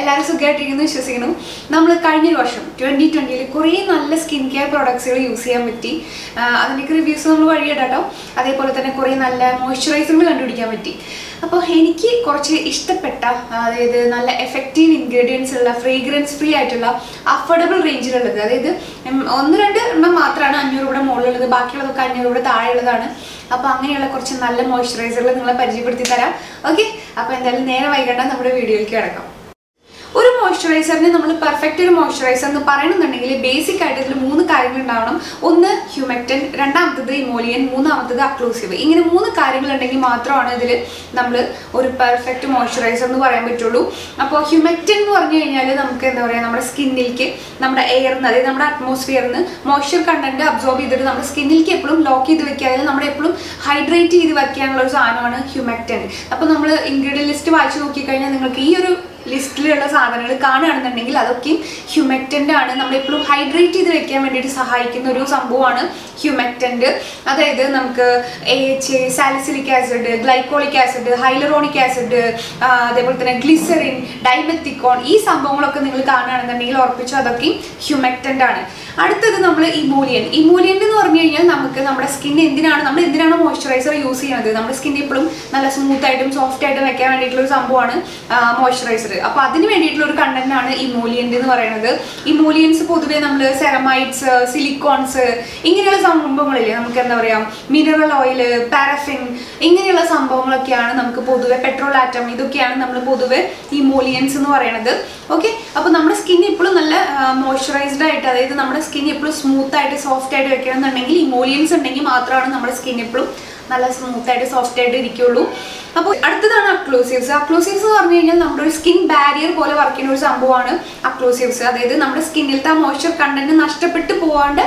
എല്ലാവരും സുഖമായിട്ടിരിക്കുന്നു വിശ്വസിക്കുന്നു നമ്മൾ കഴിഞ്ഞൊരു വർഷം ട്വൻറ്റി ട്വൻറ്റിയിൽ കുറേ നല്ല സ്കിൻ കെയർ പ്രോഡക്ട്സുകൾ യൂസ് ചെയ്യാൻ പറ്റി ആ, അതിൻ്റെയൊക്കെ റിവ്യൂസ് നമ്മൾ വഴിയിടാട്ടോ അതേപോലെ തന്നെ കുറേ നല്ല മോയ്സ്ചറൈസറുകൾ കണ്ടുപിടിക്കാൻ പറ്റി അപ്പോൾ എനിക്ക് കുറച്ച് ഇഷ്ടപ്പെട്ട അതായത് നല്ല എഫക്റ്റീവ് ഇൻഗ്രീഡിയൻസ് ഉള്ള ഫ്രേഗ്രൻസ് ഫ്രീ ആയിട്ടുള്ള അഫോർഡബിൾ റേഞ്ചിലുള്ളത് അതായത് ഉം, ഒന്ന് രണ്ട് എണ്ണം മാത്രമാണ് അഞ്ഞൂറ് രൂപയുടെ മുകളിലുള്ളത് ബാക്കിയുള്ളതൊക്കെ അഞ്ഞൂറ് രൂപയുടെ താഴെയുള്ളതാണ് അപ്പോൾ അങ്ങനെയുള്ള കുറച്ച് നല്ല മോയ്സ്ചറൈസറുകൾ നിങ്ങളെ പരിചയപ്പെടുത്തി തരാം ഓക്കെ അപ്പോൾ എന്തായാലും നേരെ വൈകണ്ട നമ്മുടെ വീഡിയോയിലേക്ക് കിടക്കാം ഒരു മോയ്സ്ചറൈസറിന് നമ്മൾ പെർഫെക്റ്റ് ഒരു മോയ്സ്ചറൈസർ എന്ന് പറയണമെന്നുണ്ടെങ്കിൽ ബേസിക് ആയിട്ട് ഇതിൽ മൂന്ന് കാര്യങ്ങൾ ഉണ്ടാവണം ഒന്ന് ഹ്യൂമെക്ടൻ രണ്ടാമത്തത് ഇമോലിയൻ മൂന്നാമത്തത് അക്ലൂസീവ് ഇങ്ങനെ മൂന്ന് കാര്യങ്ങൾ ഉണ്ടെങ്കിൽ മാത്രമാണ് ഇതിൽ നമ്മൾ ഒരു പെർഫെക്റ്റ് മോയ്സ്ചറൈസർ എന്ന് പറയാൻ പറ്റുള്ളൂ അപ്പോൾ ഹ്യൂമെക്ടൻ എന്ന് പറഞ്ഞു കഴിഞ്ഞാൽ നമുക്ക് എന്താ പറയുക നമ്മുടെ സ്കിന്നിലേക്ക് നമ്മുടെ എയറിന് അതായത് നമ്മുടെ അറ്റ്മോസ്ഫിയറിന് മോയ്സ്ചർ കണ്ടന്റ് അബ്സോർബ് ചെയ്തിട്ട് നമ്മുടെ സ്കിന്നിലേക്ക് എപ്പോഴും ലോക്ക് ചെയ്ത് വെക്കുക അതായത് നമ്മുടെ എപ്പോഴും ഹൈഡ്രേറ്റ് ചെയ്ത് വെക്കാനുള്ള ഒരു സാധനമാണ് ഹ്യൂമെക്ടൻ അപ്പോൾ നമ്മൾ ഇൻഗ്രീഡിയൻ ലിസ്റ്റ് വായിച്ചു നോക്കിക്കഴിഞ്ഞാൽ നിങ്ങൾക്ക് ഈ ഒരു ലിസ്റ്റിലുള്ള സാധനങ്ങൾ കാണുകയാണെന്നുണ്ടെങ്കിൽ അതൊക്കെയും ഹ്യൂമെക്റ്റൻ്റ് ആണ് നമ്മൾ എപ്പോഴും ഹൈഡ്രേറ്റ് ചെയ്ത് വെക്കാൻ വേണ്ടിയിട്ട് സഹായിക്കുന്ന ഒരു സംഭവമാണ് ഹ്യൂമെക്റ്റൻ്റ് അതായത് നമുക്ക് A H A salicylic acid glycolic acid hyaluronic acid അതേപോലെ തന്നെ ഗ്ലിസറിൻ ഡൈമെത്തിക്കോൺ ഈ സംഭവങ്ങളൊക്കെ നിങ്ങൾ കാണുകയാണെന്നുണ്ടെങ്കിൽ ഉറപ്പിച്ചു അതൊക്കെയും ഹ്യൂമെക്റ്റൻ്റ് ആണ് അടുത്തത് നമ്മൾ ഇമോലിയൻ ഇമോലിയൻ എന്ന് പറഞ്ഞു കഴിഞ്ഞാൽ നമുക്ക് നമ്മുടെ സ്കിൻ എന്തിനാണ് നമ്മൾ എന്തിനാണ് മോയ്സ്ചറൈസർ യൂസ് ചെയ്യുന്നത് നമ്മുടെ സ്കിൻ എപ്പോഴും നല്ല സ്മൂത്ത് ആയിട്ടും സോഫ്റ്റ് ആയിട്ടും വെക്കാൻ വേണ്ടിയിട്ടുള്ള ഒരു സംഭവമാണ് മോയ്സ്ചറൈസർ അപ്പോൾ അതിന് വേണ്ടിയിട്ടുള്ള ഒരു കണ്ടന്റ് ആണ് ഇമോലിയൻ്റ് എന്ന് പറയുന്നത് ഇമോലിയൻസ് പൊതുവെ നമ്മൾ സെറമൈറ്റ്സ് സിലിക്കോൺസ് ഇങ്ങനെയുള്ള സംഭവങ്ങളില്ലേ നമുക്ക് എന്താ പറയുക മിനറൽ ഓയിൽ പാരഫിൻ ഇങ്ങനെയുള്ള സംഭവങ്ങളൊക്കെയാണ് നമുക്ക് പൊതുവെ പെട്രോൾ ആറ്റം ഇതൊക്കെയാണ് നമ്മൾ പൊതുവെ ഇമോലിയൻസ് എന്ന് പറയുന്നത് ഓക്കെ അപ്പോൾ നമ്മുടെ സ്കിൻ എപ്പോഴും നല്ല മോയ്സ്ചറൈസ്ഡ് ആയിട്ട് അതായത് നമ്മുടെ സ്കിൻ എപ്പോഴും സ്മൂത്ത് ആയിട്ട് സോഫ്റ്റ് ആയിട്ട് വെക്കണം എന്നുണ്ടെങ്കിൽ ഇമോലിയൻസ് ഉണ്ടെങ്കിൽ മാത്രമാണ് നമ്മുടെ സ്കിൻ എപ്പോഴും നല്ല സ്മൂത്ത് ആയിട്ട് സോഫ്റ്റ് ആയിട്ട് ഇരിക്കുള്ളൂ അപ്പോൾ അടുത്തതാണ് അക്ലൂസീവ്സ് അക്ലൂസീവ്സ് എന്ന് പറഞ്ഞു കഴിഞ്ഞാൽ നമ്മുടെ ഒരു സ്കിൻ ബാരിയർ പോലെ വർക്ക് ചെയ്യുന്ന ഒരു സംഭവമാണ് അക്ലൂസീവ്സ് അതായത് നമ്മുടെ സ്കിന്നിലത്തെ ആ മോയ്സ്ചർ കണ്ടന്റ് നഷ്ടപ്പെട്ട് പോവാണ്ട്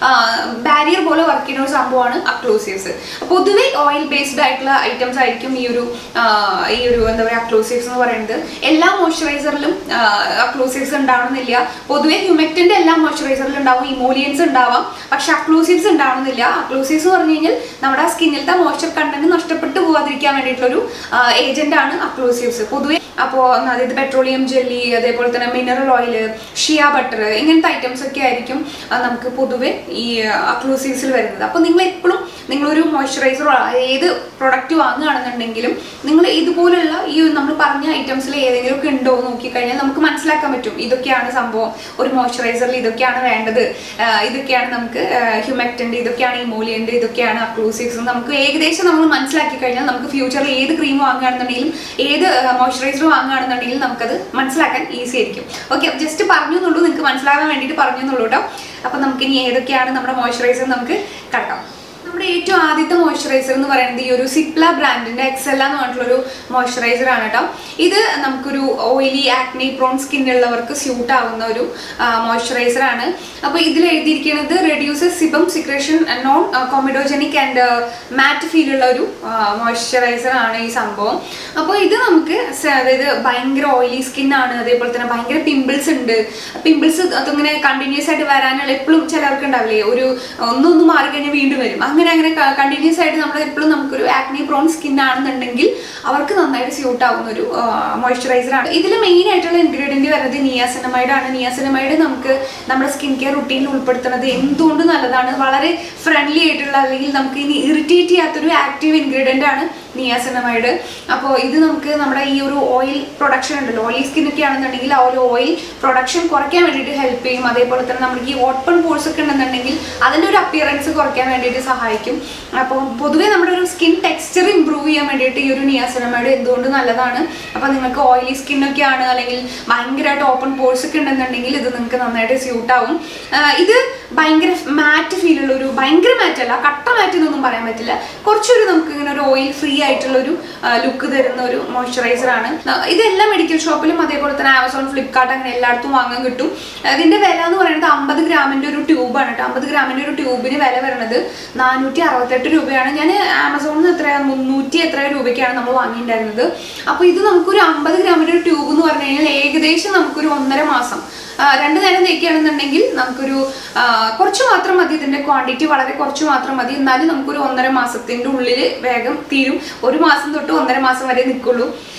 ബാരിയർ പോലെ വർക്ക് ചെയ്യുന്ന ഒരു സംഭവമാണ് അക്ലൂസീവ്സ് പൊതുവെ ഓയിൽ ബേസ്ഡ് ആയിട്ടുള്ള ഐറ്റംസ് ആയിരിക്കും ഈ ഒരു ആ, ഈ ഒരു എന്താ പറയുക അക്ലൂസീവ്സ് എന്ന് പറയുന്നത് എല്ലാ മോയ്സ്ചറൈസറിലും അക്ലൂസീവ്സ് ഉണ്ടാവണമെന്നില്ല പൊതുവെ ഹ്യൂമെക്റ്റിന്റെ എല്ലാ മോയ്സ്ചറൈസറിലും ഉണ്ടാവും ഇമോലിയൻസ് ഉണ്ടാവാം പക്ഷെ അക്ലൂസീവ്സ് ഉണ്ടാവണമെന്നില്ല അക്ലൂസീവ്സ് എന്ന് പറഞ്ഞു കഴിഞ്ഞാൽ നമ്മുടെ സ്കിന്നിലത്തെ മോയ്സ്ചർ കണ്ടന്റ് നഷ്ടപ്പെട്ടു പോകാതിരിക്കാൻ വേണ്ടിയിട്ടുള്ളൊരു ഏജന്റ് ആണ് അക്ലൂസീവ്സ് പൊതുവെ അപ്പോൾ അതായത് പെട്രോളിയം ജെല്ലി അതേപോലെ തന്നെ മിനറൽ ഓയിൽ ഷിയ ബട്ടർ ഇങ്ങനത്തെ ഐറ്റംസ് ഒക്കെ ആയിരിക്കും ആ, നമുക്ക് പൊതുവെ ഈ അക്ലൂസീവ്സിൽ വരുന്നത് അപ്പോൾ നിങ്ങൾ എപ്പോഴും നിങ്ങളൊരു മോയ്സ്ചറൈസറോ ഏത് പ്രൊഡക്റ്റ് വാങ്ങുകയാണെന്നുണ്ടെങ്കിലും നിങ്ങൾ ഇതുപോലുള്ള ഈ നമ്മൾ പറഞ്ഞ ഐറ്റംസിൽ ഏതെങ്കിലും ഒക്കെ ഉണ്ടോ എന്ന് നോക്കിക്കഴിഞ്ഞാൽ നമുക്ക് മനസ്സിലാക്കാൻ പറ്റും ഇതൊക്കെയാണ് സംഭവം ഒരു മോയ്സ്ചറൈസറിൽ ഇതൊക്കെയാണ് വേണ്ടത് ആ, ഇതൊക്കെയാണ് നമുക്ക് ഹ്യൂമെക്റ്റൻ്റ് ഇതൊക്കെയാണ് ഇമോലിയൻ്റ് ഇതൊക്കെയാണ് അക്ലൂസീവ്സ് നമുക്ക് ഏകദേശം നമ്മൾ മനസ്സിലാക്കി കഴിഞ്ഞാൽ നമുക്ക് ഫ്യൂച്ചറിൽ ഏത് ക്രീം വാങ്ങുകയാണെന്നുണ്ടെങ്കിലും ഏത് മോയ്സ്ചറൈസർ വാങ്ങുകയാണെന്നുണ്ടെങ്കിലും നമുക്കത് മനസ്സിലാക്കാൻ ഈസി ആയിരിക്കും ഓക്കെ ജസ്റ്റ് പറഞ്ഞു എന്നുള്ളൂ നിങ്ങൾക്ക് മനസ്സിലാകാൻ വേണ്ടിയിട്ട് പറഞ്ഞു എന്നുള്ളൂ കേട്ടോ അപ്പം നമുക്കിനി ഏതൊക്കെയാണ് നമ്മുടെ മോയ്സ്ചറൈസർ നമുക്ക് കടക്കാം നമ്മുടെ ഏറ്റവും ആദ്യത്തെ മോയ്സ്ചറൈസർ എന്ന് പറയുന്നത് ഈ ഒരു സിപ്ല ബ്രാൻഡിന്റെ എക്സെല്ല എന്ന് പറഞ്ഞിട്ടുള്ളൊരു മോയ്സ്ചറൈസർ ആണ് കേട്ടോ ഇത് നമുക്കൊരു ഓയിലി ആക്നി പ്രോൺ സ്കിൻ ഉള്ളവർക്ക് സ്യൂട്ട് ആവുന്ന ഒരു മോയ്സ്ചറൈസർ ആണ് അപ്പോൾ ഇതിൽ എഴുതിയിരിക്കുന്നത് reduces sebum secretion non comedogenic and matte feel ഉള്ള ഒരു മോയ്സ്ചറൈസർ ആണ് ഈ സംഭവം അപ്പോൾ ഇത് നമുക്ക് സ- അതായത് ഭയങ്കര ഓയിലി സ്കിൻ ആണ് അതേപോലെ തന്നെ ഭയങ്കര പിമ്പിൾസ് ഉണ്ട് പിമ്പിൾസ് അതിങ്ങനെ കണ്ടിന്യൂസ് ആയിട്ട് വരാനുള്ള എപ്പോഴും ചിലർക്ക് ഉണ്ടാവില്ലേ ഒരു ഒന്നൊന്ന് മാറി കഴിഞ്ഞാൽ വീണ്ടും വരും അങ്ങനെ അങ്ങനെ കണ്ടിന്യൂസ് ആയിട്ട് നമ്മൾ എപ്പോഴും നമുക്കൊരു ആക്നി പ്രോൺ സ്കിൻ ആണെന്നുണ്ടെങ്കിൽ അവർക്ക് നന്നായിട്ട് സ്യൂട്ട് ആവുന്ന ഒരു മോയ്സ്ചറൈസർ ആണ് ഇതിൽ മെയിൻ ആയിട്ടുള്ള ഇൻഗ്രീഡിയൻറ്റ് വരുന്നത് നിയാസിനമൈഡ് ആണ് നിയാസിനമൈഡ് നമുക്ക് നമ്മുടെ സ്കിൻ കെയർ റുട്ടീനിൽ ഉൾപ്പെടുത്തുന്നത് എന്തുകൊണ്ട് നല്ലതാണ് വളരെ ഫ്രണ്ട്ലി ആയിട്ടുള്ള അല്ലെങ്കിൽ നമുക്ക് ഇനി ഇറിറ്റേറ്റ് ചെയ്യാത്തൊരു ആക്റ്റീവ് ഇൻഗ്രീഡിയൻ്റ് ആണ് നിയാസിനമൈഡ് അപ്പോൾ ഇത് നമുക്ക് നമ്മുടെ ഈ ഒരു ഓയിൽ പ്രൊഡക്ഷൻ ഉണ്ടല്ലോ ഓയിലി സ്കിൻ ഒക്കെ ആണെന്നുണ്ടെങ്കിൽ ആ ഒരു ഓയിൽ പ്രൊഡക്ഷൻ കുറയ്ക്കാൻ വേണ്ടിയിട്ട് ഹെൽപ്പ് ചെയ്യും അതേപോലെ തന്നെ നമുക്ക് ഈ ഓപ്പൺ പോഴ്സ് ഒക്കെ ഉണ്ടെന്നുണ്ടെങ്കിൽ അതിൻ്റെ ഒരു അപ്പിയറൻസ് കുറയ്ക്കാൻ വേണ്ടിയിട്ട് സഹായിക്കും അപ്പോൾ പൊതുവേ നമ്മുടെ ഒരു സ്കിൻ ടെക്സ്ചർ ഇമ്പ്രൂവ് ചെയ്യാൻ വേണ്ടിയിട്ട് ഈ ഒരു നിയാസിനമൈഡ് എന്തുകൊണ്ട് നല്ലതാണ് അപ്പോൾ നിങ്ങൾക്ക് ഓയിലി സ്കിന്നൊക്കെ ആണ് അല്ലെങ്കിൽ ഭയങ്കരമായിട്ട് ഓപ്പൺ പോഴ്സ് ഒക്കെ ഉണ്ടെന്നുണ്ടെങ്കിൽ ഇത് നിങ്ങൾക്ക് നന്നായിട്ട് സ്യൂട്ട് ആവും ആ, ഇത് ഭയങ്കര മാറ്റ് ഫീൽ ഉള്ള ഒരു ഭയങ്കര മാറ്റ് അല്ല കട്ട മാറ്റ് എന്നൊന്നും പറയാൻ പറ്റില്ല കുറച്ചൊരു നമുക്ക് ഇങ്ങനെ ഒരു ഓയിൽ ഫ്രീ ആയിട്ടുള്ള ഒരു ലുക്ക് തരുന്ന ഒരു മോയ്സ്ചറൈസർ ആണ് ആ, ഇത് എല്ലാ മെഡിക്കൽ ഷോപ്പിലും അതേപോലെ തന്നെ ആമസോൺ ഫ്ലിപ്കാർട്ട് അങ്ങനെ എല്ലായിടത്തും വാങ്ങാൻ കിട്ടും ഇതിന്റെ വില എന്ന് പറയുന്നത് അമ്പത് ഗ്രാമിന്റെ ഒരു ട്യൂബാണ് കേട്ടോ അമ്പത് ഗ്രാമിന്റെ ഒരു ട്യൂബിന് വില വരുന്നത് നാനൂറ്റി അറുപത്തെട്ട് രൂപയാണ് ഞാൻ ആമസോണിൽ നിന്ന് എത്ര മുന്നൂറ്റി എത്ര രൂപയ്ക്കാണ് നമ്മൾ വാങ്ങിയിട്ടുണ്ടായിരുന്നത് അപ്പോൾ ഇത് നമുക്കൊരു അമ്പത് ഗ്രാമിന്റെ ഒരു ട്യൂബ് എന്ന് പറഞ്ഞു കഴിഞ്ഞാൽ ഏകദേശം നമുക്കൊരു ഒന്നര മാസം ആ, രണ്ട് നേരം തേക്കുകയാണെന്നുണ്ടെങ്കിൽ നമുക്കൊരു ആ, കുറച്ച് മാത്രം മതി ഇതിന്റെ ക്വാണ്ടിറ്റി വളരെ കുറച്ച് മാത്രം മതി എന്നാലും നമുക്കൊരു ഒന്നര മാസത്തിന്റെ ഉള്ളിൽ വേഗം തീരും ഒരു മാസം തൊട്ട് ഒന്നര മാസം വരെ നിൽക്കുള്ളൂ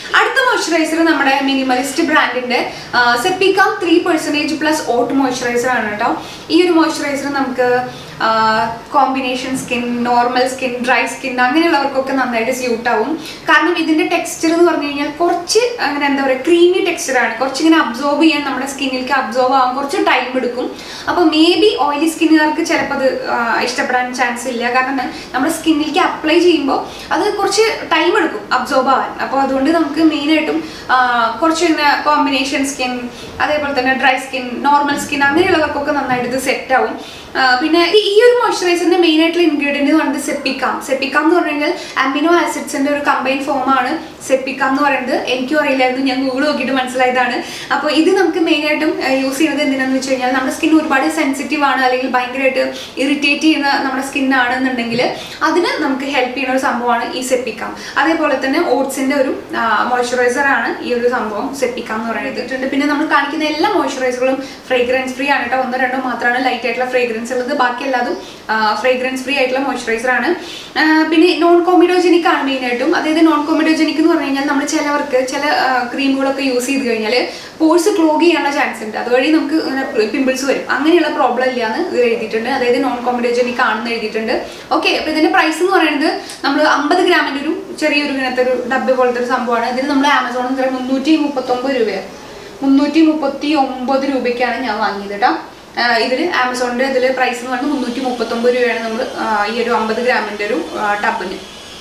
അടുത്ത മോയ്സ്ചറൈസർ നമ്മുടെ മിനിമലിസ്റ്റ് ബ്രാൻഡിന്റെ sepicalm three percentage plus oat moisturiser ആണ് കേട്ടോ ഈ ഒരു മോയ്സ്ചറൈസർ നമുക്ക് combination skin normal skin dry skin അങ്ങനെയുള്ളവർക്കൊക്കെ നന്നായിട്ട് സ്യൂട്ട് ആവും കാരണം ഇതിന്റെ ടെക്സ്ചർ എന്ന് പറഞ്ഞു കഴിഞ്ഞാൽ കുറച്ച് അങ്ങനെ എന്താ പറയുക ക്രീമി ടെക്സ്ചർ ആണ് കുറച്ച് ഇങ്ങനെ അബ്സോർബ് ചെയ്യാൻ നമ്മുടെ സ്കിന്നിലേക്ക് അബ്സോർബ് ആവാൻ കുറച്ച് ടൈം എടുക്കും അപ്പോൾ മേ ബി ഓയിലി സ്കിന്നുകാർക്ക് ചിലപ്പോൾ അത് ആ, ഇഷ്ടപ്പെടാൻ ചാൻസ് ഇല്ല കാരണം എന്താ, നമ്മുടെ സ്കിന്നിലേക്ക് അപ്ലൈ ചെയ്യുമ്പോൾ അത് കുറച്ച് ടൈം എടുക്കും അബ്സോർബ് ആവാൻ അപ്പോൾ അതുകൊണ്ട് നമുക്ക് മെയിനായിട്ടും കുറച്ച് ഇങ്ങനെ കോമ്പിനേഷൻ സ്കിൻ അതേപോലെ തന്നെ ഡ്രൈ സ്കിൻ നോർമൽ സ്കിൻ അങ്ങനെയുള്ളവർക്കൊക്കെ നന്നായിട്ട് ഇത് സെറ്റ് ആവും ആ, പിന്നെ ഈ ഈ ഒരു മോയ്സ്ചറൈസറിന്റെ മെയിൻ ആയിട്ടുള്ള ഇൻഗ്രീഡിയന്റ് എന്ന് പറയുന്നത് സെപ്പിക്കാം സെപ്പിക്കാം എന്ന് പറഞ്ഞു കഴിഞ്ഞാൽ അമിനോ ആസിഡ്സിന്റെ ഒരു കമ്പൈൻ ഫോം ആണ് സെപ്പിക്കാം എന്ന് പറയുന്നത് എനിക്കും അറിയില്ലായിരുന്നു ഞാൻ ഗൂഗിൾ നോക്കിയിട്ട് മനസ്സിലായതാണ് അപ്പോൾ ഇത് നമുക്ക് മെയിൻ ആയിട്ടും യൂസ് ചെയ്യുന്നത് എന്തിനാന്ന് വെച്ച് കഴിഞ്ഞാൽ നമ്മുടെ സ്കിൻ ഒരുപാട് സെൻസിറ്റീവ് ആണ് അല്ലെങ്കിൽ ഭയങ്കരമായിട്ട് ഇറിറ്റേറ്റ് ചെയ്യുന്ന നമ്മുടെ സ്കിൻ ആണെന്നുണ്ടെങ്കിൽ അതിന് നമുക്ക് ഹെൽപ്പ് ചെയ്യുന്ന ഒരു സംഭവമാണ് ഈ സെപ്പിക്കാം അതേപോലെ തന്നെ ഓട്സിന്റെ ഒരു മോയ്സ്ചറൈസർ ആണ് ഈ ഒരു സംഭവം സെപ്പിക്കാം എന്ന് പറയുന്നത് പിന്നെ നമ്മൾ കാണിക്കുന്ന എല്ലാ മോയ്സ്ചറൈസറുകളും ഫ്രേഗ്രൻസ് ഫ്രീ ആണ് കേട്ടോ ഒന്നോ രണ്ടോ മാത്രമാണ് ലൈറ്റ് ആയിട്ടുള്ള ഫ്രേഗ്രൻസ് ഉള്ളത് ബാക്കി എല്ലാതും ഫ്രേഗ്രൻസ് ഫ്രീ ആയിട്ടുള്ള മോയ്സ്ചറൈസർ ആണ് ആ, പിന്നെ നോൺ കോമിഡോജനിക് ആണ് മെയിൻ ആയിട്ടും അതായത് നോൺ കോമിഡോജനിക് എന്ന് പറഞ്ഞു കഴിഞ്ഞാൽ നമ്മൾ ചിലവർക്ക് ചില ക്രീമുകളൊക്കെ യൂസ് ചെയ്ത് കഴിഞ്ഞാൽ പോഴ്സ് ക്ലോഗ് ചെയ്യാനുള്ള ചാൻസ് ഉണ്ട് അതുവഴി നമുക്ക് പിമ്പിൾസ് വരും അങ്ങനെയുള്ള പ്രോബ്ലം ഇല്ല എന്ന് ഇത് എഴുതിയിട്ടുണ്ട് അതായത് നോൺ കോമിഡോജനിക് ആണെന്ന് എഴുതിയിട്ടുണ്ട് ഓക്കെ അപ്പോൾ ഇതിന്റെ പ്രൈസ് എന്ന് പറയുന്നത് നമ്മൾ അമ്പത് ഗ്രാമിന്റെ ഒരു ചെറിയൊരു ഇങ്ങനത്തെ ഒരു ഡബ്ബ പോലത്തെ ഒരു സംഭവമാണ് ഇതിന് നമ്മൾ ആമസോണിൽ നിന്ന് മുന്നൂറ്റി മുപ്പത്തൊമ്പത് രൂപയാണ് മുന്നൂറ്റി മുപ്പത്തി ഒമ്പത് രൂപയ്ക്കാണ് ഞാൻ വാങ്ങിയത് കേട്ടോ ഇതിൽ ആമസോണിന്റെ ഇതിൽ പ്രൈസ് എന്ന് പറയുന്നത് മുന്നൂറ്റി മുപ്പത്തൊമ്പത് രൂപയാണ് നമ്മൾ ഈ ഒരു അമ്പത് ഗ്രാമിന്റെ ഒരു ടബിന്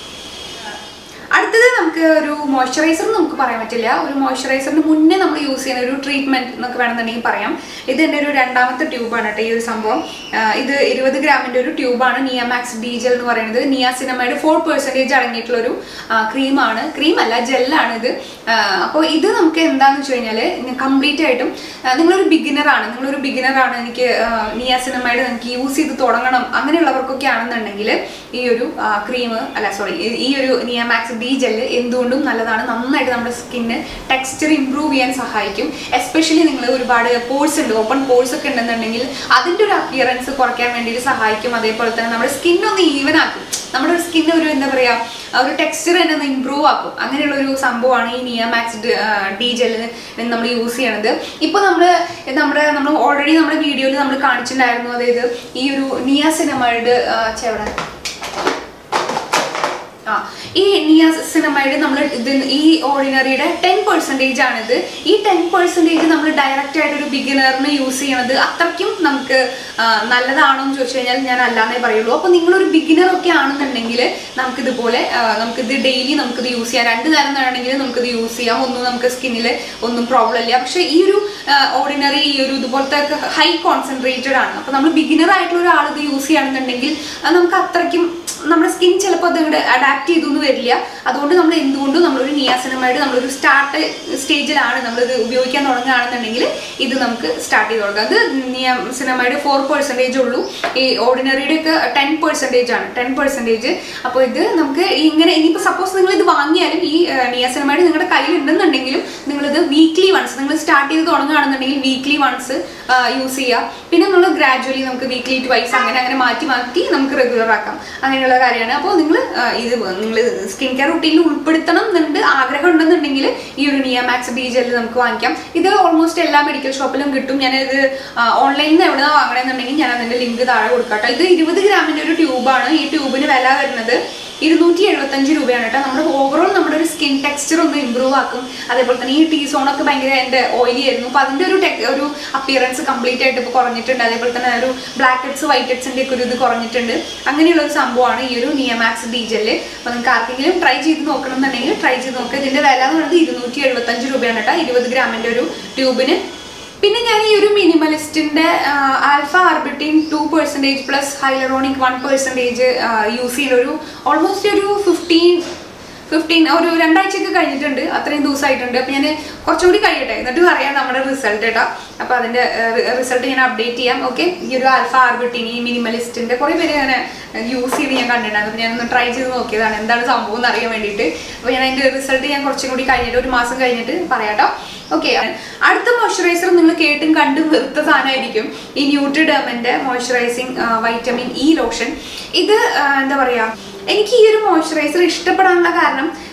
അടുത്തത് നമുക്ക് ഒരു മോയ്സ്ചറൈസർ നമുക്ക് പറയാൻ പറ്റില്ല ഒരു മോയ്സ്ചറൈസറിന് മുന്നേ നമ്മൾ യൂസ് ചെയ്യുന്ന ഒരു ട്രീറ്റ്മെന്റ് എന്നൊക്കെ വേണമെന്നുണ്ടെങ്കിൽ പറയാം ഇത് എൻ്റെ ഒരു രണ്ടാമത്തെ ട്യൂബാണ് കേട്ടോ ഈ ഒരു സംഭവം ആ, ഇത് ഇരുപത് ഗ്രാമിന്റെ ഒരു ട്യൂബാണ് നിയമാക്സ് ഡി ജെൽ എന്ന് പറയുന്നത് നിയാസിനമൈഡ് ഫോർ പെർസെൻറ്റേജ് അടങ്ങിയിട്ടുള്ള ഒരു ക്രീമാണ് ക്രീം അല്ല ജെല്ലാണ് ഇത് അപ്പോൾ ഇത് നമുക്ക് എന്താണെന്ന് വെച്ച് കഴിഞ്ഞാൽ കംപ്ലീറ്റ് ആയിട്ടും ആ, നിങ്ങളൊരു ബിഗിനർ ആണ് നിങ്ങളൊരു ബിഗിനർ ആണ് എനിക്ക് നിയാസിനമൈഡ് എനിക്ക് യൂസ് ചെയ്ത് തുടങ്ങണം അങ്ങനെയുള്ളവർക്കൊക്കെ ആണെന്നുണ്ടെങ്കിൽ ഈ ഒരു ക്രീം അല്ല സോറി ഈ ഒരു നിയമാക്സ് ഡി ജെല്ല് എന്തുകൊണ്ടും നല്ലതാണ് നന്നായിട്ട് നമ്മുടെ സ്കിന്ന് ടെക്സ്ചർ ഇമ്പ്രൂവ് ചെയ്യാൻ സഹായിക്കും എസ്പെഷ്യലി നിങ്ങൾ ഒരുപാട് പോഴ്സ് ഉണ്ട് ഓപ്പൺ പോഴ്സ് ഒക്കെ ഉണ്ടെന്നുണ്ടെങ്കിൽ അതിൻ്റെ ഒരു അപ്പിയറൻസ് കുറയ്ക്കാൻ വേണ്ടിയിട്ട് സഹായിക്കും അതേപോലെ തന്നെ നമ്മുടെ സ്കിൻ ഒന്ന് ഈവൻ ആക്കും നമ്മുടെ ഒരു സ്കിൻ ഒരു എന്താ പറയുക ഒരു ടെക്സ്ചർ തന്നെ ഒന്ന് ഇമ്പ്രൂവ് ആക്കും അങ്ങനെയുള്ള ഒരു സംഭവമാണ് ഈ നിയമാക്സ് ഡി ജെല്ലിന് നമ്മൾ യൂസ് ചെയ്യണത് ഇപ്പോൾ നമ്മൾ നമ്മുടെ നമ്മൾ ഓൾറെഡി നമ്മുടെ വീഡിയോയിൽ നമ്മൾ കാണിച്ചിട്ടുണ്ടായിരുന്നു അതായത് ഈ ഒരു നിയാസിനമൈഡ് ചെവിടെ ആ ഈ നിയാസിനമൈഡ് നമ്മൾ ഇത് ഈ ഓർഡിനറിയുടെ ടെൻ പെർസെൻറ്റേജ് ആണിത് ഈ ടെൻ പെർസെൻറ്റേജ് നമ്മൾ ഡയറക്റ്റ് ആയിട്ട് ഒരു ബിഗിനറിന് യൂസ് ചെയ്യണത് അത്രയ്ക്കും നമുക്ക് ആ, നല്ലതാണോ എന്ന് ചോദിച്ചു കഴിഞ്ഞാൽ ഞാൻ അല്ലാന്നേ പറയുള്ളൂ അപ്പോൾ നിങ്ങളൊരു ബിഗിനർ ഒക്കെ ആണെന്നുണ്ടെങ്കിൽ നമുക്കിതുപോലെ ആ, നമുക്കിത് ഡെയിലി നമുക്കിത് യൂസ് ചെയ്യാം രണ്ട് നേരം വേണമെങ്കിൽ നമുക്കിത് യൂസ് ചെയ്യാം ഒന്നും നമുക്ക് സ്കിന്നിൽ ഒന്നും പ്രോബ്ലം ഇല്ല പക്ഷേ ഈ ഒരു ഓർഡിനറി ഈ ഒരു ഇതുപോലത്തെ ഹൈ കോൺസെൻട്രേറ്റഡ് ആണ് അപ്പോൾ നമ്മൾ ബിഗിനർ ആയിട്ടുള്ള ഒരാൾ ഇത് യൂസ് ചെയ്യുകയാണെന്നുണ്ടെങ്കിൽ അത് നമുക്ക് അത്രയ്ക്കും നമ്മുടെ സ്കിൻ ചിലപ്പോൾ അത് അഡാപ്റ്റ് ചെയ്തൊന്നും വരില്ല അതുകൊണ്ട് നമ്മൾ എന്തുകൊണ്ടും നമ്മളൊരു നിയാസിനമായിട്ട് നമ്മളൊരു സ്റ്റാർട്ട് സ്റ്റേജിലാണ് നമ്മളിത് ഉപയോഗിക്കാൻ തുടങ്ങുകയാണെന്നുണ്ടെങ്കിൽ ഇത് നമുക്ക് സ്റ്റാർട്ട് ചെയ്ത് തുടങ്ങാം അത് നിയാസിനമായിട്ട് ഫോർ പെർസെൻറ്റേജ് ഉള്ളൂ ഈ ഓർഡിനറിയുടെ ഒക്കെ ടെൻ പെർസെൻറ്റേജ് ആണ് ടെൻ പെർസെൻറ്റേജ് അപ്പോൾ ഇത് നമുക്ക് ഇങ്ങനെ ഇനിയിപ്പോൾ സപ്പോസ് നിങ്ങൾ ഇത് വാങ്ങിയാലും ഈ നിയാസിനമായിട്ട് നിങ്ങളുടെ കയ്യിൽ ഉണ്ടെന്നുണ്ടെങ്കിലും നിങ്ങളിത് വീക്ക്ലി വൺസ് നിങ്ങൾ സ്റ്റാർട്ട് ചെയ്ത് തുടങ്ങുകയാണെന്നുണ്ടെങ്കിൽ വീക്ക്ലി വൺസ് യൂസ് ചെയ്യുക പിന്നെ നമ്മൾ ഗ്രാജുവലി നമുക്ക് വീക്ക്ലി ട്വൈസ് അങ്ങനെ അങ്ങനെ മാറ്റി മാറ്റി നമുക്ക് റെഗുലർ ആക്കാം അങ്ങനെയുള്ള കാര്യമാണ് അപ്പോൾ നിങ്ങൾ ഇത് നിങ്ങൾ സ്കിൻ കെയർ റുട്ടീനിൽ ഉൾപ്പെടുത്തണം എന്നുണ്ട് ആഗ്രഹം ഉണ്ടെന്നുണ്ടെങ്കിൽ ഈ ഒരു നിയമാക്സ് ബി ജെല്ല് നമുക്ക് വാങ്ങിക്കാം ഇത് ഓൾമോസ്റ്റ് എല്ലാ മെഡിക്കൽ ഷോപ്പിലും കിട്ടും ഞാനിത് ഓൺലൈനിൽ നിന്ന് എവിടെ നിന്നാണ് വാങ്ങണമെന്നുണ്ടെങ്കിൽ ഞാൻ അതിൻ്റെ ലിങ്ക് താഴെ കൊടുക്കട്ടെ ഇത് ഇരുപത് ഗ്രാമിൻ്റെ ഒരു ട്യൂബാണ് ഈ ട്യൂബിന് വില വരുന്നത് ഇരുന്നൂറ്റി എഴുപത്തഞ്ച് രൂപയാണ് കേട്ടോ നമ്മുടെ ഓവറോൾ നമ്മുടെ ഒരു സ്കിൻ ടെക്സ്ചർ ഒന്ന് ഇമ്പ്രൂവ് ആക്കും അതേപോലെ തന്നെ ഈ ടീ സോണൊക്കെ ഭയങ്കര എൻ്റെ ഓയിലി ആയിരുന്നു അപ്പോൾ അതിൻ്റെ ഒരു ടെക് ഒരു അപ്പിയറൻസ് കംപ്ലീറ്റ് ആയിട്ട് ഇപ്പോൾ കുറഞ്ഞിട്ടുണ്ട് അതേപോലെ തന്നെ ഒരു ബ്ലാക്ക് ഹെഡ്സ് വൈറ്റ് ഹെഡ്സിൻ്റെ ഒക്കെ ഒരു ഇത് കുറഞ്ഞിട്ടുണ്ട് അങ്ങനെയുള്ള ഒരു സംഭവമാണ് ഈ ഒരു നിയമാക്സ് ഡി ജെല്ല് അപ്പോൾ നിങ്ങൾക്ക് ആർക്കെങ്കിലും ട്രൈ ചെയ്ത് നോക്കണം എന്നുണ്ടെങ്കിൽ ട്രൈ ചെയ്ത് നോക്കുക ഇതിൻ്റെ വില എന്ന് പറയുന്നത് ഇരുന്നൂറ്റി എഴുപത്തഞ്ച് രൂപയാണ് കേട്ടോ ഇരുപത് ഗ്രാമിൻ്റെ ഒരു ട്യൂബിന് പിന്നെ ഞാൻ ഈ ഒരു മിനിമലിസ്റ്റിന്റെ alpha arbutin two percentage plus hyaluronic one percentage use ചെയ്യുന്ന ഒരു ഓൾമോസ്റ്റ് ഒരു ഫിഫ്റ്റീൻ ഫിഫ്റ്റീൻ ഒരു രണ്ടാഴ്ചയൊക്കെ കഴിഞ്ഞിട്ടുണ്ട് അത്രയും ദിവസമായിട്ടുണ്ട് അപ്പോൾ ഞാൻ കുറച്ചും കൂടി കഴിയട്ടെ എന്നിട്ട് പറയാം നമ്മുടെ റിസൾട്ട് കേട്ടോ അപ്പോൾ അതിൻ്റെ റിസൾട്ട് ഞാൻ അപ്ഡേറ്റ് ചെയ്യാം ഓക്കെ ഈ ഒരു ആൽഫ ആർബിറ്റിൻ ഈ മിനിമലിസ്റ്റിൻ്റെ കുറേ പേര് അങ്ങനെ യൂസ് ചെയ്ത് ഞാൻ കണ്ടിട്ടുണ്ടായിരുന്നു അപ്പോൾ ഞാനൊന്ന് ട്രൈ ചെയ്ത് നോക്കിയതാണ് എന്താണ് സംഭവം എന്ന് അറിയാൻ വേണ്ടിയിട്ട് അപ്പോൾ ഞാൻ അതിൻ്റെ റിസൾട്ട് ഞാൻ കുറച്ചും കൂടി കഴിഞ്ഞിട്ട് ഒരു മാസം കഴിഞ്ഞിട്ട് പറയാം കേട്ടോ ഓക്കെ അടുത്ത മോയ്സ്ചറൈസർ നിങ്ങൾ കേട്ടും കണ്ടും വെറുത്ത സാധനമായിരിക്കും ഈ ന്യൂട്രിഡേമിന്റെ മോയ്സ്ചറൈസിങ് വൈറ്റമിൻ ഇ ലോഷൻ ഇത് ആ, എന്താ പറയാ എനിക്ക് ഈ ഒരു മോയ്സ്ചറൈസർ ഇഷ്ടപ്പെടാനുള്ള കാരണം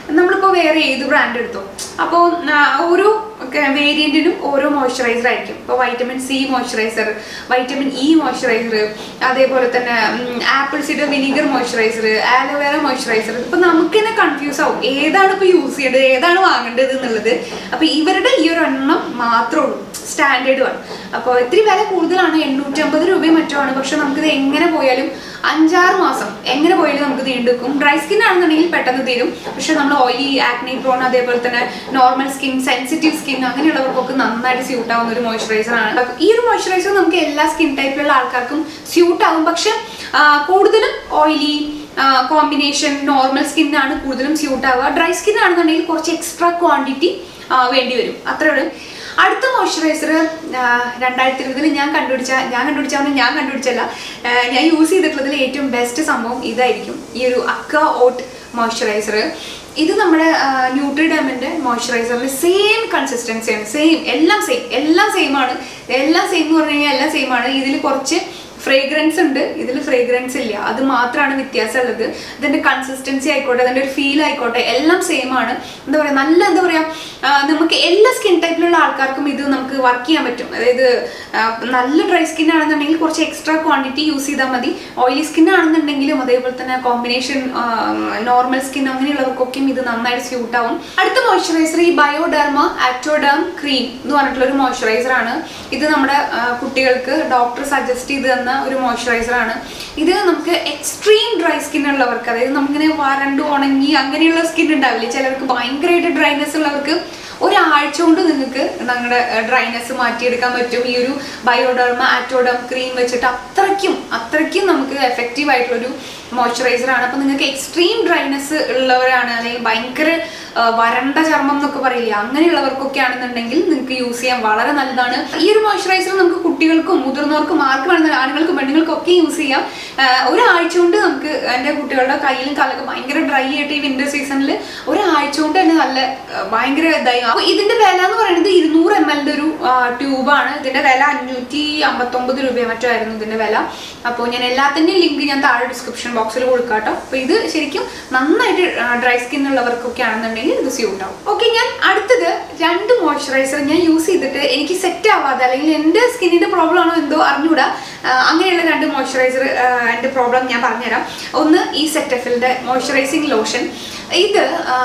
നമ്മളിപ്പോൾ വേറെ ഏത് ബ്രാൻഡ് എടുത്തോ അപ്പോൾ ഓരോ വേരിയന്റിനും ഓരോ മോയ്സ്ചറൈസർ ആയിരിക്കും ഇപ്പോൾ vitamin C moisturiser vitamin E moisturiser അതേപോലെ തന്നെ apple cider vinegar moisturiser aloe vera moisturiser ഇപ്പൊ നമുക്ക് തന്നെ കൺഫ്യൂസ് ആവും ഏതാണ് ഇപ്പൊ യൂസ് ചെയ്യേണ്ടത് ഏതാണ് വാങ്ങേണ്ടത് എന്നുള്ളത് അപ്പൊ ഇവരുടെ ഈ ഒരു എണ്ണം മാത്രമേ ഉള്ളൂ സ്റ്റാൻഡേർഡ് ആണ് അപ്പോൾ ഇത്തിരി വില കൂടുതലാണ് എണ്ണൂറ്റമ്പത് രൂപയും മറ്റുമാണ് പക്ഷെ നമുക്കിത് എങ്ങനെ പോയാലും അഞ്ചാറ് മാസം എങ്ങനെ പോയാലും നമുക്ക് നീണ്ടുക്കും ഡ്രൈ സ്കിൻ ആണെന്നുണ്ടെങ്കിൽ പെട്ടെന്ന് തീരും പക്ഷെ നമ്മൾ ഓയിലി ആക്നി പ്രോൺ അതേപോലെ തന്നെ നോർമൽ സ്കിൻ സെൻസിറ്റീവ് സ്കിൻ അങ്ങനെയുള്ളവർക്കൊക്കെ നന്നായിട്ട് സ്യൂട്ട് ആവുന്ന ഒരു മോയ്സ്ചറൈസർ ആണ് അപ്പൊ ഈ ഒരു മോയ്സ്ചറൈസർ നമുക്ക് എല്ലാ സ്കിൻ ടൈപ്പിലുള്ള ആൾക്കാർക്കും സ്യൂട്ട് ആവും പക്ഷെ ആ, കൂടുതലും ഓയിലി കോമ്പിനേഷൻ നോർമൽ സ്കിന്നാണ് കൂടുതലും സ്യൂട്ട് ആവുക ഡ്രൈ സ്കിൻ ആണെന്നുണ്ടെങ്കിൽ കുറച്ച് എക്സ്ട്രാ ക്വാണ്ടിറ്റി വേണ്ടി വരും അത്രേ ഉള്ളൂ അടുത്ത മോയ്സ്ചറൈസർ രണ്ടായിരത്തി ഇരുപതിൽ ഞാൻ കണ്ടുപിടിച്ച ഞാൻ കണ്ടുപിടിച്ച പറഞ്ഞാൽ ഞാൻ കണ്ടുപിടിച്ചല്ല ആ, ഞാൻ യൂസ് ചെയ്തിട്ടുള്ളതിൽ ഏറ്റവും ബെസ്റ്റ് സംഭവം ഇതായിരിക്കും ഈ ഒരു അക്ക ഓട്ട് മോയ്സ്ചറൈസർ ഇത് നമ്മുടെ ന്യൂട്രിഡമിന്റെ മോയ്സ്ചറൈസറിന്റെ സെയിം കൺസിസ്റ്റൻസിയാണ് സെയിം എല്ലാം സെയിം എല്ലാം സെയിം ആണ് എല്ലാം സെയിം എന്ന് പറഞ്ഞു കഴിഞ്ഞാൽ എല്ലാം സെയിം ആണ് ഇതിൽ കുറച്ച് ഫ്രേഗ്രൻസ് ഉണ്ട് ഇതിൽ ഫ്രേഗ്രൻസ് ഇല്ല അത് മാത്രമാണ് വ്യത്യാസം ഉള്ളത് ഇതിന്റെ കൺസിസ്റ്റൻസി ആയിക്കോട്ടെ അതിന്റെ ഒരു ഫീൽ ആയിക്കോട്ടെ എല്ലാം സെയിം ആണ് എന്താ പറയാ നല്ല എന്താ പറയാ ആ, നമുക്ക് എല്ലാ സ്കിൻ ടൈപ്പിലുള്ള ആൾക്കാർക്കും ഇത് നമുക്ക് വർക്ക് ചെയ്യാൻ പറ്റും അതായത് ആ, നല്ല ഡ്രൈ സ്കിൻ ആണെന്നുണ്ടെങ്കിൽ കുറച്ച് എക്സ്ട്രാ ക്വാണ്ടിറ്റി യൂസ് ചെയ്താൽ മതി ഓയിലി സ്കിൻ ആണെന്നുണ്ടെങ്കിലും അതേപോലെ തന്നെ കോമ്പിനേഷൻ നോർമൽ സ്കിൻ അങ്ങനെയുള്ളവർക്കൊക്കെയും ഇത് നന്നായിട്ട് സ്യൂട്ട് ആവും അടുത്ത മോയ്സ്ചറൈസർ ഈ ബയോഡെർമ ആക്ടോഡേം ക്രീം എന്ന് പറഞ്ഞിട്ടുള്ള ഒരു മോയ്സ്ചറൈസർ ആണ് ഇത് നമ്മുടെ ആ, കുട്ടികൾക്ക് ഡോക്ടർ സജസ്റ്റ് ചെയ്ത് തന്ന ഒരു മോയ്സ്ചറൈസർ ആണ് ഇത് നമുക്ക് എക്സ്ട്രീം ഡ്രൈ സ്കിൻ ഉള്ളവർക്ക് അതായത് നമുക്കിങ്ങനെ വരണ്ടു ഉണങ്ങി അങ്ങനെയുള്ള സ്കിൻ ഉണ്ടാവില്ലേ ചിലർക്ക് ഭയങ്കരമായിട്ട് ഡ്രൈനെസ് ഉള്ളവർക്ക് ഒരാഴ്ച കൊണ്ട് നിങ്ങൾക്ക് നിങ്ങളുടെ ഡ്രൈനെസ് മാറ്റിയെടുക്കാൻ പറ്റും ഈ ഒരു ബയോഡർമ ആറ്റോഡം ക്രീം വെച്ചിട്ട് അത്രയ്ക്കും അത്രയ്ക്കും നമുക്ക് എഫക്റ്റീവ് ആയിട്ടുള്ളൊരു മോയ്സ്ചറൈസർ ആണ് അപ്പൊ നിങ്ങൾക്ക് എക്സ്ട്രീം ഡ്രൈനെസ് ഉള്ളവരാണ് അല്ലെങ്കിൽ ഭയങ്കര ആ, വരണ്ട ചർമ്മം എന്നൊക്കെ പറയില്ലേ അങ്ങനെയുള്ളവർക്കൊക്കെ ആണെന്നുണ്ടെങ്കിൽ നിങ്ങൾക്ക് യൂസ് ചെയ്യാൻ വളരെ നല്ലതാണ് ഈ ഒരു മോയ്സ്ചറൈസർ നമുക്ക് കുട്ടികൾക്കും മുതിർന്നവർക്കും ആർക്ക് വേണമെങ്കിലും ആണുങ്ങൾക്കും പെണ്ണുങ്ങൾക്കും ഒക്കെ യൂസ് ചെയ്യാം ആ, ഒരാഴ്ച കൊണ്ട് നമുക്ക് എൻ്റെ കുട്ടികളുടെ കയ്യിലും കാലൊക്കെ ഭയങ്കര ഡ്രൈ ആയിട്ട് ഈ വിന്റർ സീസണിൽ ഒരാഴ്ച കൊണ്ട് തന്നെ നല്ല ആ, ഭയങ്കര ഇതായി അപ്പൊ ഇതിന്റെ വില എന്ന് പറയുന്നത് ഇരുന്നൂറ് എം എല്ലിന്റെ ഒരു ട്യൂബാണ് ഇതിന്റെ വില അഞ്ഞൂറ്റി അമ്പത്തൊമ്പത് രൂപയോ മറ്റോ ആയിരുന്നു ഇതിന്റെ വില അപ്പോൾ ഞാൻ എല്ലാത്തിന്റെയും ലിങ്ക് ഞാൻ താഴെ ഡിസ്ക്രിപ്ഷൻ ബോക്സിൽ കൊടുക്കാം കേട്ടോ അപ്പൊ ഇത് ശരിക്കും നന്നായിട്ട് ഡ്രൈ സ്കിൻ ഉള്ളവർക്കൊക്കെ ആണെന്നുണ്ടെങ്കിൽ ഇത് സ്യൂട്ട് ആവും ഓക്കെ ഞാൻ അടുത്തത് രണ്ട് മോയ്സ്ചറൈസർ ഞാൻ യൂസ് ചെയ്തിട്ട് എനിക്ക് സെറ്റ് ആവാതെ അല്ലെങ്കിൽ എൻ്റെ സ്കിന്നിന്റെ പ്രോബ്ലം ആണോ എന്തോ അറിഞ്ഞൂടാ ആ, അങ്ങനെയുള്ള രണ്ട് മോയ്സ്ചറൈസർ എൻ്റെ പ്രോബ്ലം ഞാൻ പറഞ്ഞുതരാം ഒന്ന് ഈ സെറ്റഫിലിന്റെ മോയ്സ്ചറൈസിങ് ലോഷൻ ഇത് ആ,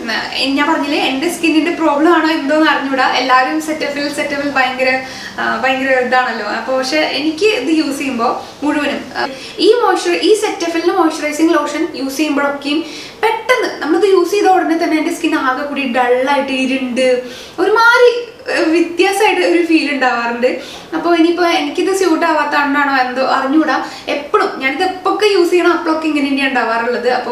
ഞാൻ പറഞ്ഞില്ലേ എൻ്റെ സ്കിന്നിന്റെ പ്രോബ്ലം ആണോ എന്തോ എന്ന് അറിഞ്ഞൂടാ എല്ലാവരും സെറ്റഫിൽ സെറ്റഫിൽ ഭയങ്കര ആ, ഭയങ്കര ഇതാണല്ലോ അപ്പോൾ പക്ഷെ എനിക്ക് ഇത് യൂസ് ചെയ്യുമ്പോൾ മുഴുവനും ആ, ഈ മോയ്സ്ചർ ഈ സെറ്റഫിലിന്റെ മോയ്സ്ചറൈസിങ് ലോഷൻ യൂസ് ചെയ്യുമ്പോഴൊക്കെയും പെട്ടെന്ന് നമ്മളിത് യൂസ് ചെയ്ത ഉടനെ തന്നെ എൻ്റെ സ്കിൻ ആകെ കൂടി ഡള്ളായിട്ട് ഇരുണ്ട് ഒരുമാതിരി വ്യത്യാസമായിട്ട് ഒരു ഫീൽ ഉണ്ടാവാറുണ്ട് അപ്പോൾ ഇനിയിപ്പോൾ എനിക്കിത് സ്യൂട്ട് ആവാത്തതുകൊണ്ടാണോ എന്തോ അറിഞ്ഞൂടാ എപ്പോഴും ഞാനിത് എപ്പോഴൊക്കെ യൂസ് ചെയ്യണം അപ്പോഴൊക്കെ ഇങ്ങനെ തന്നെയാണ് ഉണ്ടാവാറുള്ളത് അപ്പോൾ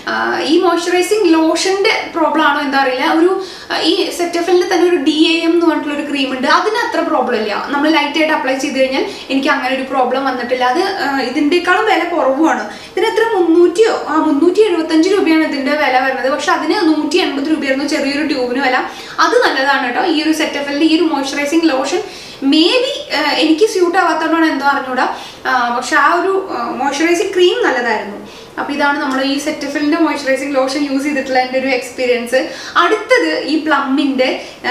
ഈ മോയ്സ്ചറൈസിങ് ലോഷന്റെ പ്രോബ്ലം ആണോ എന്താ അറിയില്ല ഒരു ആ, ഈ സെറ്റഫലിൽ തന്നെ ഒരു ഡി എ എം എന്ന് പറഞ്ഞിട്ടുള്ള ഒരു ക്രീം ഉണ്ട് അതിന് അത്ര പ്രോബ്ലം ഇല്ല നമ്മൾ ലൈറ്റ് ആയിട്ട് അപ്ലൈ ചെയ്ത് കഴിഞ്ഞാൽ എനിക്ക് അങ്ങനെ ഒരു പ്രോബ്ലം വന്നിട്ടില്ല അത് ആ, ഇതിന്റെക്കാളും വില കുറവുമാണ് ഇതിന് എത്ര മുന്നൂറ്റിയോ ആ മുന്നൂറ്റി എഴുപത്തഞ്ച് രൂപയാണ് ഇതിന്റെ വില വരുന്നത് പക്ഷെ അതിന് നൂറ്റി എൺപത് രൂപയായിരുന്നു ചെറിയൊരു ട്യൂബിന് വില അത് നല്ലതാണ് കേട്ടോ ഈ ഒരു സെറ്റഫലിന്റെ ഈ ഒരു മോയ്സ്ചറൈസിങ് ലോഷൻ മേ ബി എനിക്ക് സ്യൂട്ട് ആവാത്തതുകൊണ്ടാണ് എന്തോ അറിഞ്ഞൂടാ ആ, പക്ഷെ ആ ഒരു മോയ്സ്ചറൈസിങ് ക്രീം നല്ലതായിരുന്നു അപ്പൊ ഇതാണ് നമ്മൾ ഈ സെറ്റഫിലിന്റെ മോയ്സ്ചറൈസിങ് ലോഷൻ യൂസ് ചെയ്തിട്ടുള്ള എൻ്റെ ഒരു എക്സ്പീരിയൻസ് അടുത്തത് ഈ പ്ലമ്മിന്റെ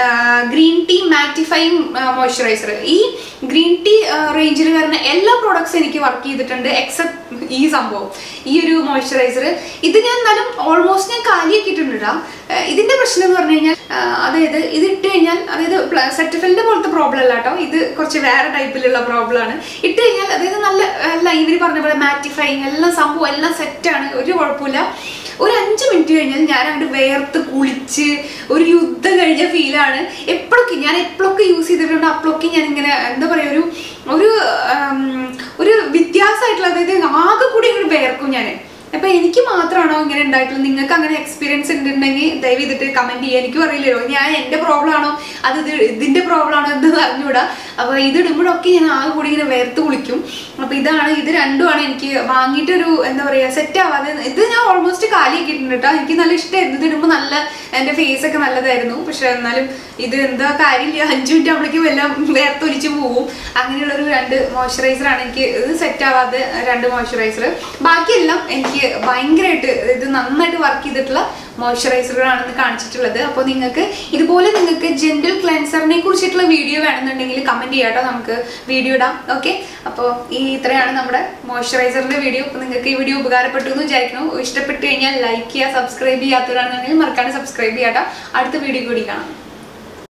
ഗ്രീൻ ടീ മാറ്റിഫൈങ് മോയ്സ്ചറൈസർ ഈ ഗ്രീൻ ടീ റേഞ്ചിൽ വരുന്ന എല്ലാ പ്രോഡക്ട്സും എനിക്ക് വർക്ക് ചെയ്തിട്ടുണ്ട് എക്സെപ്റ്റ് ഈ സംഭവം ഈ ഒരു മോയ്സ്ചറൈസർ ഇത് ഞാൻ എന്നാലും ഓൾമോസ്റ്റ് ഞാൻ കാലിയാക്കിയിട്ടുണ്ട് കേട്ടോ ഏഹ് ഇതിന്റെ പ്രശ്നം എന്ന് പറഞ്ഞു കഴിഞ്ഞാൽ ആഹ് അതായത് ഇത് ഇട്ട് കഴിഞ്ഞാൽ അതായത് സെറ്റഫലിന്റെ പോലത്തെ പ്രോബ്ലം അല്ല കേട്ടോ ഇത് കുറച്ച് വേറെ ടൈപ്പിലുള്ള പ്രോബ്ലം ആണ് ഇട്ട് കഴിഞ്ഞാൽ അതായത് നല്ല എല്ലാം ഇവർ പറഞ്ഞ പോലെ മാറ്റിഫൈങ് എല്ലാം സംഭവം എല്ലാം സെറ്റാണ് ഒരു കുഴപ്പമില്ല ഒരു അഞ്ച് മിനിറ്റ് കഴിഞ്ഞാൽ ഞാൻ അങ്ങോട്ട് വേർത്ത് കുളിച്ച് ഒരു യുദ്ധം കഴിഞ്ഞ ഫീലാണ് എപ്പോഴൊക്കെ ഞാൻ എപ്പോഴൊക്കെ യൂസ് ചെയ്തിട്ടുണ്ട് അപ്പോഴൊക്കെ ഞാൻ ഇങ്ങനെ എന്താ പറയുക ഒരു ഒരു ആം, ഒരു വ്യത്യാസമായിട്ടുള്ള അതായത് ആകെ കൂടി ഇങ്ങോട്ട് വേർക്കും ഞാൻ അപ്പൊ എനിക്ക് മാത്രമാണോ ഇങ്ങനെ ഉണ്ടായിട്ടുള്ളത് നിങ്ങൾക്ക് അങ്ങനെ എക്സ്പീരിയൻസ് ഉണ്ടെങ്കിൽ ദയവ് ചെയ്തിട്ട് കമന്റ് ചെയ്യുക എനിക്കും അറിയില്ലല്ലോ ഞാൻ എന്റെ പ്രോബ്ലം ആണോ അത് ഇത് ഇതിന്റെ പ്രോബ്ലം ആണോ എന്ന് അറിഞ്ഞൂടാ അപ്പൊ ഇത് ഇടുമ്പോഴൊക്കെ ഞാൻ ആകെ കൂടി ഇങ്ങനെ വേർത്ത് കുളിക്കും അപ്പൊ ഇതാണ് ഇത് രണ്ടുമാണ് എനിക്ക് വാങ്ങിയിട്ടൊരു എന്താ പറയാ സെറ്റ് ആവാതെ ഇത് ഞാൻ ഓൾമോസ്റ്റ് കാലിയാക്കിയിട്ടുണ്ട് കേട്ടോ എനിക്ക് നല്ല ഇഷ്ടമായിരുന്നു ഇത് ഇടുമ്പോൾ നല്ല എന്റെ ഫേസ് ഒക്കെ നല്ലതായിരുന്നു പക്ഷെ എന്നാലും ഇത് എന്താ കാര്യമില്ല അഞ്ചു മിനിറ്റ് ആകുമ്പോഴേക്കും എല്ലാം വേർത്തൊലിച്ച് പോവും അങ്ങനെയുള്ള ഒരു രണ്ട് മോയ്സ്ചറൈസർ ആണ് എനിക്ക് ഇത് സെറ്റ് ആവാതെ രണ്ട് മോയ്സ്ചറൈസർ ബാക്കിയെല്ലാം എനിക്ക് ഭയങ്കരമായിട്ട് ഇത് നന്നായിട്ട് വർക്ക് ചെയ്തിട്ടുള്ള മോയ്സ്ചറൈസറുകളാണ് കാണിച്ചിട്ടുള്ളത് അപ്പോൾ നിങ്ങൾക്ക് ഇതുപോലെ നിങ്ങൾക്ക് ജെന്റിൽ ക്ലെൻസറിനെ കുറിച്ചിട്ടുള്ള വീഡിയോ വേണമെന്നുണ്ടെങ്കിൽ കമന്റ് ചെയ്യാം കേട്ടോ നമുക്ക് വീഡിയോ ഇടാം ഓക്കെ അപ്പോൾ ഈ ഇത്രയാണ് നമ്മുടെ മോയ്സ്ചറൈസറിന്റെ വീഡിയോ അപ്പോൾ നിങ്ങൾക്ക് ഈ വീഡിയോ ഉപകാരപ്പെട്ടു എന്ന് വിചാരിക്കുന്നു ഇഷ്ടപ്പെട്ട് കഴിഞ്ഞാൽ ലൈക്ക് ചെയ്യുക സബ്സ്ക്രൈബ് ചെയ്യാത്തവരാണെന്നുണ്ടെങ്കിൽ മറക്കാണ്ട് സബ്സ്ക്രൈബ് ചെയ്യാം കേട്ടോ അടുത്ത വീഡിയോ കൂടി കാണാം